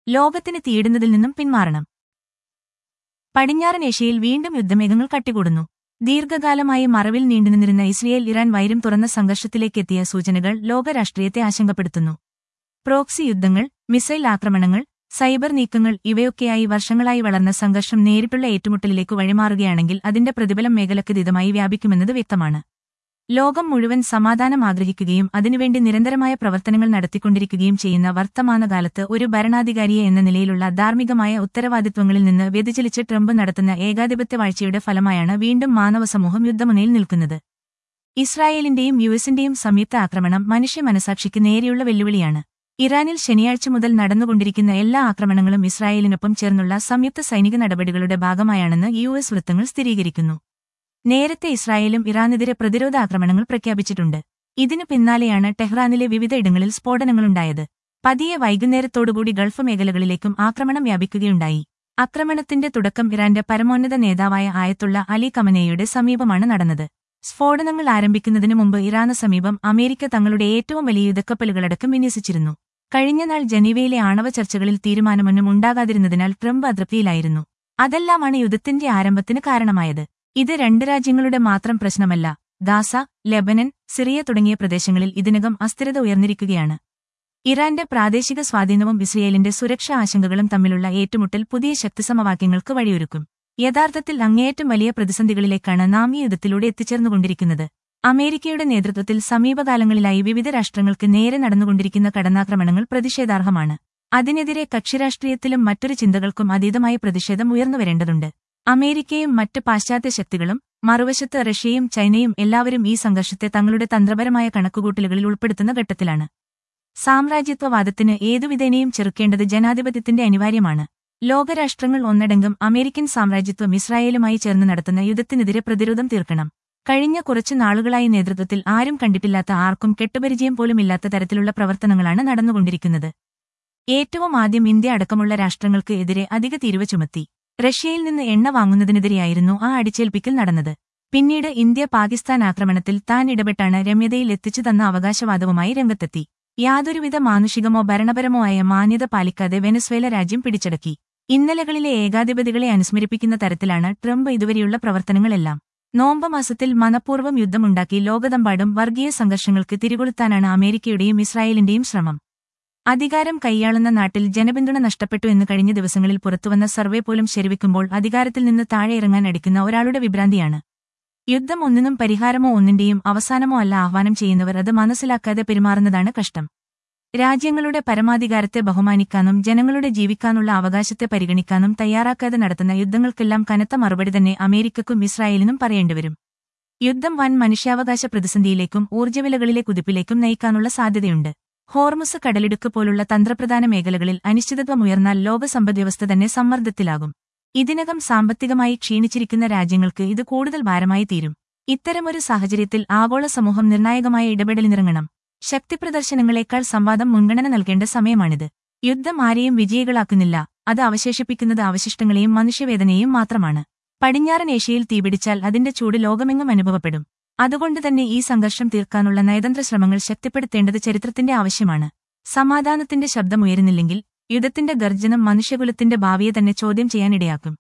ലോകത്തിന് തീയിടുന്നതിൽ നിന്നും പിന്മാറണം പടിഞ്ഞാറൻ ഏഷ്യയിൽ വീണ്ടും യുദ്ധമേഘങ്ങൾ കട്ടികൂടുന്നു ദീർഘകാലമായി മറവിൽ നീണ്ടുനിന്നിരുന്ന ഇസ്രയേൽ ഇറാൻ വൈരം തുറന്ന സംഘർഷത്തിലേക്കെത്തിയ സൂചനകൾ ലോകരാഷ്ട്രീയത്തെ ആശങ്കപ്പെടുത്തുന്നു പ്രോക്സി യുദ്ധങ്ങൾ മിസൈൽ ആക്രമണങ്ങൾ സൈബർ നീക്കങ്ങൾ ഇവയൊക്കെയായി വർഷങ്ങളായി വളർന്ന സംഘർഷം നേരിട്ടുള്ള ഏറ്റുമുട്ടലിലേക്ക് വഴിമാറുകയാണെങ്കിൽ അതിന്റെ പ്രതിഫലം മേഖലക്കതീതമായി വ്യാപിക്കുമെന്നത് വ്യക്തമാണ് ലോകം മുഴുവൻ സമാധാനം ആഗ്രഹിക്കുകയും അതിനുവേണ്ടി നിരന്തരമായ പ്രവർത്തനങ്ങൾ നടത്തിക്കൊണ്ടിരിക്കുകയും ചെയ്യുന്ന വർത്തമാനകാലത്ത് ഒരു ഭരണാധികാരിയെ എന്ന നിലയിലുള്ള ധാർമ്മികമായ ഉത്തരവാദിത്വങ്ങളിൽ നിന്ന് വ്യതിചലിച്ച് ട്രംപ് നടത്തുന്ന ഏകാധിപത്യ വാഴ്ചയുടെ ഫലമായാണ് വീണ്ടും മാനവസമൂഹം യുദ്ധമുനയിൽ നിൽക്കുന്നത് ഇസ്രായേലിന്റെയും യുഎസിന്റെയും സംയുക്ത ആക്രമണം മനുഷ്യ മനസാക്ഷിക്ക് നേരെയുള്ള വെല്ലുവിളിയാണ് ഇറാനിൽ ശനിയാഴ്ച മുതൽ നടന്നുകൊണ്ടിരിക്കുന്ന എല്ലാ ആക്രമണങ്ങളും ഇസ്രായേലിനൊപ്പം ചേർന്നുള്ള സംയുക്ത സൈനിക നടപടികളുടെ ഭാഗമായാണെന്ന് യു എസ് വൃത്തങ്ങൾ സ്ഥിരീകരിക്കുന്നു നേരത്തെ ഇസ്രായേലും ഇറാനെതിരെ പ്രതിരോധ ആക്രമണങ്ങൾ പ്രഖ്യാപിച്ചിട്ടുണ്ട് ഇതിനു പിന്നാലെയാണ് ടെഹ്റാനിലെ വിവിധ ഇടങ്ങളിൽ സ്ഫോടനങ്ങളുണ്ടായത് പതിയെ വൈകുന്നേരത്തോടുകൂടി ഗൾഫ് മേഖലകളിലേക്കും ആക്രമണം വ്യാപിക്കുകയുണ്ടായി ആക്രമണത്തിന്റെ തുടക്കം ഇറാന്റെ പരമോന്നത നേതാവായ ആയത്തുള്ള അലി കമനയുടെ സമീപമാണ് നടന്നത് സ്ഫോടനങ്ങൾ ആരംഭിക്കുന്നതിനു മുമ്പ് ഇറാന് സമീപം അമേരിക്ക തങ്ങളുടെ ഏറ്റവും വലിയ യുദ്ധക്കപ്പലുകളടക്കം വിന്യസിച്ചിരുന്നു കഴിഞ്ഞനാൾ ജനീവയിലെ ആണവ ചർച്ചകളിൽ തീരുമാനമൊന്നും ഉണ്ടാകാതിരുന്നതിനാൽ ട്രംപ് അതൃപ്തിയിലായിരുന്നു അതെല്ലാമാണ് യുദ്ധത്തിന്റെ ആരംഭത്തിന് കാരണമായത് ഇത് രണ്ട് രാജ്യങ്ങളുടെ മാത്രം പ്രശ്നമല്ല ഗാസ ലെബനൻ സിറിയ തുടങ്ങിയ പ്രദേശങ്ങളിൽ ഇതിനകം അസ്ഥിരത ഉയർന്നിരിക്കുകയാണ് ഇറാന്റെ പ്രാദേശിക സ്വാധീനവും ഇസ്രയേലിന്റെ സുരക്ഷാ ആശങ്കകളും തമ്മിലുള്ള ഏറ്റുമുട്ടൽ പുതിയ ശക്തിസമവാക്യങ്ങൾക്ക് വഴിയൊരുക്കും യഥാർത്ഥത്തിൽ അങ്ങേയറ്റം വലിയ പ്രതിസന്ധികളിലേക്കാണ് നാം ഈ യുദ്ധത്തിലൂടെ എത്തിച്ചേർന്നുകൊണ്ടിരിക്കുന്നത് അമേരിക്കയുടെ നേതൃത്വത്തിൽ സമീപകാലങ്ങളിലായി വിവിധ രാഷ്ട്രങ്ങൾക്ക് നേരെ നടന്നുകൊണ്ടിരിക്കുന്ന കടന്നാക്രമണങ്ങൾ പ്രതിഷേധാർഹമാണ് അതിനെതിരെ കക്ഷിരാഷ്ട്രീയത്തിലും മറ്റൊരു ചിന്തകൾക്കും അതീതമായ പ്രതിഷേധം ഉയർന്നുവരേണ്ടതുണ്ട് അമേരിക്കയും മറ്റ് പാശ്ചാത്യ ശക്തികളും മറുവശത്ത് റഷ്യയും ചൈനയും എല്ലാവരും ഈ സംഘർഷത്തെ തങ്ങളുടെ തന്ത്രപരമായ കണക്കുകൂട്ടലുകളിൽ ഉൾപ്പെടുത്തുന്ന ഘട്ടത്തിലാണ് സാമ്രാജ്യത്വവാദത്തിന് ഏതുവിധേനയും ചെറുക്കേണ്ടത് ജനാധിപത്യത്തിന്റെ അനിവാര്യമാണ് ലോകരാഷ്ട്രങ്ങൾ ഒന്നടങ്കം അമേരിക്കൻ സാമ്രാജ്യത്വം ഇസ്രായേലുമായി ചേർന്ന് നടത്തുന്ന യുദ്ധത്തിനെതിരെ പ്രതിരോധം തീർക്കണം കഴിഞ്ഞ കുറച്ചു നാളുകളായി നേതൃത്വത്തിൽ ആരും കണ്ടിട്ടില്ലാത്ത ആർക്കും കെട്ടുപരിചയം പോലുമില്ലാത്ത തരത്തിലുള്ള പ്രവർത്തനങ്ങളാണ് നടന്നുകൊണ്ടിരിക്കുന്നത് ഏറ്റവും ആദ്യം ഇന്ത്യ അടക്കമുള്ള രാഷ്ട്രങ്ങൾക്ക് എതിരെ അധിക തീരുവ ചുമത്തി റഷ്യയിൽ നിന്ന് എണ്ണ വാങ്ങുന്നതിനെതിരെയായിരുന്നു ആ അടിച്ചേൽപ്പിക്കൽ നടന്നത് പിന്നീട് ഇന്ത്യ പാകിസ്ഥാൻ ആക്രമണത്തിൽ താൻ ഇടപെട്ടാണ് രമ്യതയിൽ എത്തിച്ചു തന്ന അവകാശവാദവുമായി രംഗത്തെത്തി യാതൊരുവിധ മാനുഷികമോ ഭരണപരമോ ആയ മാന്യത പാലിക്കാതെ വെനസ്വേല രാജ്യം പിടിച്ചടക്കി ഇന്നലകളിലെ ഏകാധിപതികളെ അനുസ്മരിപ്പിക്കുന്ന തരത്തിലാണ് ട്രംപ് ഇതുവരെയുള്ള പ്രവർത്തനങ്ങളെല്ലാം നോമ്പ് മാസത്തിൽ മനഃപൂർവ്വം യുദ്ധമുണ്ടാക്കി ലോകതമ്പാടും വർഗീയ സംഘർഷങ്ങൾക്ക് തിരികൊളുത്താനാണ് അമേരിക്കയുടെയും ഇസ്രായേലിന്റെയും ശ്രമം അധികാരം കൈയാളുന്ന നാട്ടിൽ ജനപിന്തുണ നഷ്ടപ്പെട്ടു എന്ന് കഴിഞ്ഞ ദിവസങ്ങളിൽ പുറത്തുവന്ന സർവേ പോലും ശരിവെക്കുമ്പോൾ അധികാരത്തിൽ നിന്ന് താഴെ ഇറങ്ങാൻ അടിക്കുന്ന ഒരാളുടെ വിഭ്രാന്തിയാണ് യുദ്ധം ഒന്നിനും പരിഹാരമോ ഒന്നിന്റെയും അവസാനമോ അല്ല ആഹ്വാനം ചെയ്യുന്നവർ അത് മനസ്സിലാക്കാതെ പെരുമാറുന്നതാണ് കഷ്ടം രാജ്യങ്ങളുടെ പരമാധികാരത്തെ ബഹുമാനിക്കാനും ജനങ്ങളുടെ ജീവിക്കാനുള്ള അവകാശത്തെ പരിഗണിക്കാനും തയ്യാറാക്കാതെ നടത്തുന്ന യുദ്ധങ്ങൾക്കെല്ലാം കനത്ത മറുപടി തന്നെ അമേരിക്കക്കും ഇസ്രായേലിനും പറയേണ്ടിവരും യുദ്ധം വൻ മനുഷ്യാവകാശ പ്രതിസന്ധിയിലേക്കും ഊർജ്ജവിലകളിലെ കുതിപ്പിലേക്കും നയിക്കാനുള്ള സാധ്യതയുണ്ട് ഹോർമുസ് കടലിടുക്ക് പോലുള്ള തന്ത്രപ്രധാന മേഖലകളിൽ അനിശ്ചിതത്വമുയർന്നാൽ ലോക സമ്പദ്വ്യവസ്ഥ തന്നെ സമ്മർദ്ദത്തിലാകും ഇതിനകം സാമ്പത്തികമായി ക്ഷീണിച്ചിരിക്കുന്ന രാജ്യങ്ങൾക്ക് ഇത് കൂടുതൽ ഭാരമായി തീരും ഇത്തരമൊരു സാഹചര്യത്തിൽ ആഗോള സമൂഹം നിർണായകമായ ഇടപെടലിനിറങ്ങണം ശക്തിപ്രദർശനങ്ങളെക്കാൾ സംവാദം മുൻഗണന നൽകേണ്ട സമയമാണിത് യുദ്ധം ആരെയും വിജയികളാക്കുന്നില്ല അത് അവശേഷിപ്പിക്കുന്നത് അവശിഷ്ടങ്ങളെയും മനുഷ്യവേദനയും മാത്രമാണ് പടിഞ്ഞാറൻ ഏഷ്യയിൽ തീപിടിച്ചാൽ അതിന്റെ ചൂട് ലോകമെങ്ങും അനുഭവപ്പെടും അതുകൊണ്ടുതന്നെ ഈ സംഘർഷം തീർക്കാനുള്ള നയതന്ത്ര ശ്രമങ്ങൾ ശക്തിപ്പെടുത്തേണ്ടത് ചരിത്രത്തിന്റെ ആവശ്യമാണ് സമാധാനത്തിന്റെ ശബ്ദമുയരുന്നില്ലെങ്കിൽ യുദ്ധത്തിന്റെ ഗർജനം മനുഷ്യകുലത്തിന്റെ ഭാവിയെ തന്നെ ചോദ്യം ചെയ്യാനിടയാക്കും